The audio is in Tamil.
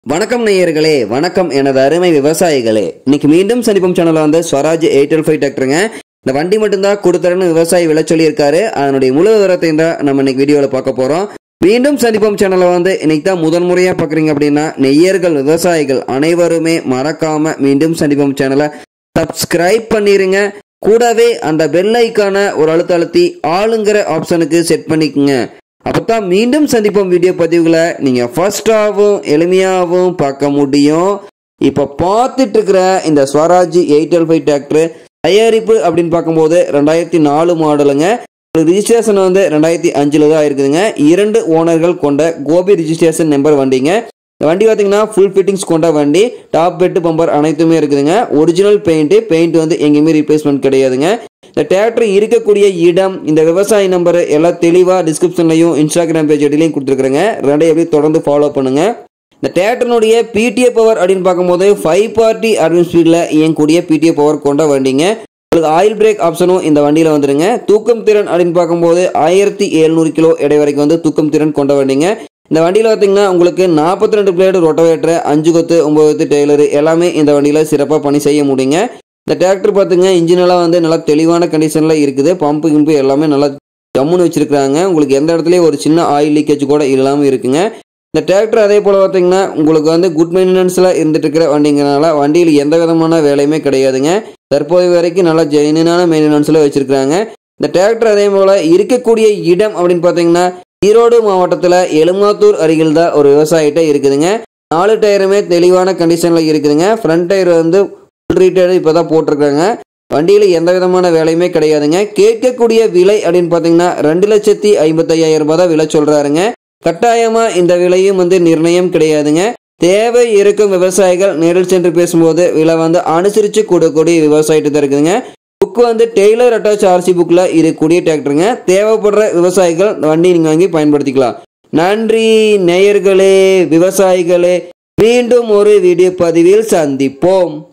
வணக்கம் நேயர்களே வணக்கம் எனது அருமை விவசாயிகளே இன்னைக்கு மீண்டும் சனிப்பம் சேனல்ல வந்து ஸ்வராஜ் எயிட் எல் ஃபைவ் டிராக்டருங்க இந்த வண்டி மட்டும்தான் கொடுத்துறேன்னு விவசாயி விலை சொல்லியிருக்காரு அதனுடைய முழு விவரத்தை தான் நம்ம இன்னைக்கு வீடியோவில் பார்க்க போறோம் மீண்டும் சந்திப்போம் சேனலை வந்து இன்னைக்கு தான் முதன் முறையாக பார்க்குறீங்க அப்படின்னா நெய்யர்கள் விவசாயிகள் அனைவருமே மறக்காம மீண்டும் சந்திப்போம் சேனலை சப்ஸ்கிரைப் பண்ணிருங்க கூடவே அந்த பெல் ஐக்கான ஒரு அழுத்த அழுத்தி ஆளுங்கிற ஆப்ஷனுக்கு செட் பண்ணிக்கோங்க அப்பதான் மீண்டும் சந்திப்போம் வீடியோ பதிவுகளை நீங்க ஃபர்ஸ்டாகவும் எளிமையாகவும் பார்க்க முடியும் இப்போ பார்த்துட்டு இருக்கிற இந்த Swaraj eight L five tractor தயாரிப்பு அப்படின்னு பார்க்கும்போது ரெண்டாயிரத்தி நாலு மாடலுங்க ரிஜிஸ்ட்ரேஷன் வந்து ரெண்டாயிரத்தி அஞ்சில் தான் இருக்குதுங்க இரண்டு ஓனர்கள் கொண்ட கோபி ரிஜிஸ்ட்ரேஷன் நம்பர் வண்டிங்க இந்த வண்டி பார்த்தீங்கன்னா ஃபுல் ஃபிட்டிங்ஸ் கொண்ட வண்டி டாப் பெட்டு பம்பர் அனைத்துமே இருக்குதுங்க ஒரிஜினல் பெயிண்ட் பெயிண்ட் வந்து எங்கேயுமே ரீப்ளேஸ்மெண்ட் கிடையாதுங்க இந்த டிராக்டர் இருக்கக்கூடிய இடம் இந்த விவசாய நம்பர் எல்லாம் தெளிவாக டிஸ்கிரிப்ஷன்லையும் இன்ஸ்டாகிராம் பேஜ் ஐடிலையும் கொடுத்துருக்குறேங்க ரெண்டையும் எப்படி தொடர்ந்து ஃபாலோ பண்ணுங்க இந்த டிராக்டர்னுடைய பிடிஏ பவர் அப்படின்னு பார்க்கும்போது ஃபைவ் பார்ட்டி அர்வின் ஸ்பீடில் இயங்கக்கூடிய பிடிஏ பவர் கொண்ட வண்டிங்க உங்களுக்கு ஆயில் பிரேக் ஆப்ஷனும் இந்த வண்டியில் வந்துருங்க தூக்கம் திறன் அப்படின்னு பார்க்கும்போது ஆயிரத்தி எழுநூறு கிலோ எடை வரைக்கும் வந்து தூக்கம் திறன் கொண்ட வண்டிங்க இந்த வண்டியில் பார்த்தீங்கன்னா உங்களுக்கு நாற்பத்தி ரெண்டு பிளேடு ரொட்டவேட்டர் அஞ்சு கொத்து ஒம்பது கொத்து டெய்லரு எல்லாமே இந்த வண்டியில் சிறப்பாக பணி செய்ய முடியுங்க இந்த டிராக்டர் பார்த்துங்க இன்ஜினெல்லாம் வந்து நல்லா தெளிவான கண்டிஷனில் இருக்குது பம்பு கிம்பு எல்லாமே நல்லா ஜம்முன்னு வச்சிருக்காங்க உங்களுக்கு எந்த இடத்துலையும் ஒரு சின்ன ஆயில் லீக்கேஜ் கூட இல்லாமல் இருக்குங்க இந்த டிராக்டர் அதே போல் பார்த்தீங்கன்னா உங்களுக்கு வந்து குட் மெயின்டெனன்ஸில் இருந்துட்டு இருக்கிற வண்டிங்கனால வண்டியில் எந்த விதமான வேலையுமே கிடையாதுங்க தற்போது வரைக்கும் நல்லா ஜெயினான மெயின்டெனன்ஸில் வச்சிருக்காங்க இந்த டிராக்டர் அதே போல் இருக்கக்கூடிய இடம் அப்படின்னு பார்த்தீங்கன்னா ஈரோடு மாவட்டத்தில் எலுமாத்தூர் அருகில் தான் ஒரு விவசாயிட்ட இருக்குதுங்க நாலு டயருமே தெளிவான கண்டிஷனில் இருக்குதுங்க ஃப்ரண்ட் டயர் வந்து ஃபுல் ரீட்டேடு இப்போ தான் போட்டிருக்காங்க வண்டியில் எந்த விதமான வேலையுமே கிடையாதுங்க கேட்கக்கூடிய விலை அப்படின்னு பார்த்தீங்கன்னா ரெண்டு லட்சத்தி ஐம்பத்தையாயிரம் ரூபாய் தான் விலை சொல்கிறாருங்க கட்டாயமாக இந்த விலையும் வந்து நிர்ணயம் கிடையாதுங்க தேவை இருக்கும் விவசாயிகள் நேரில் சென்று பேசும்போது விலை வந்து அனுசரித்து கொடுக்கக்கூடிய விவசாயிட்டு தான் இருக்குதுங்க புக் வந்து டெய்லர் அட்டாச் ஆர்சி புக்கில் இருக்கக்கூடிய டிராக்டருங்க தேவைப்படுற விவசாயிகள் இந்த வண்டி நீங்கள் வாங்கி பயன்படுத்திக்கலாம் நன்றி நேயர்களே விவசாயிகளே மீண்டும் ஒரு வீடியோ பதிவில் சந்திப்போம்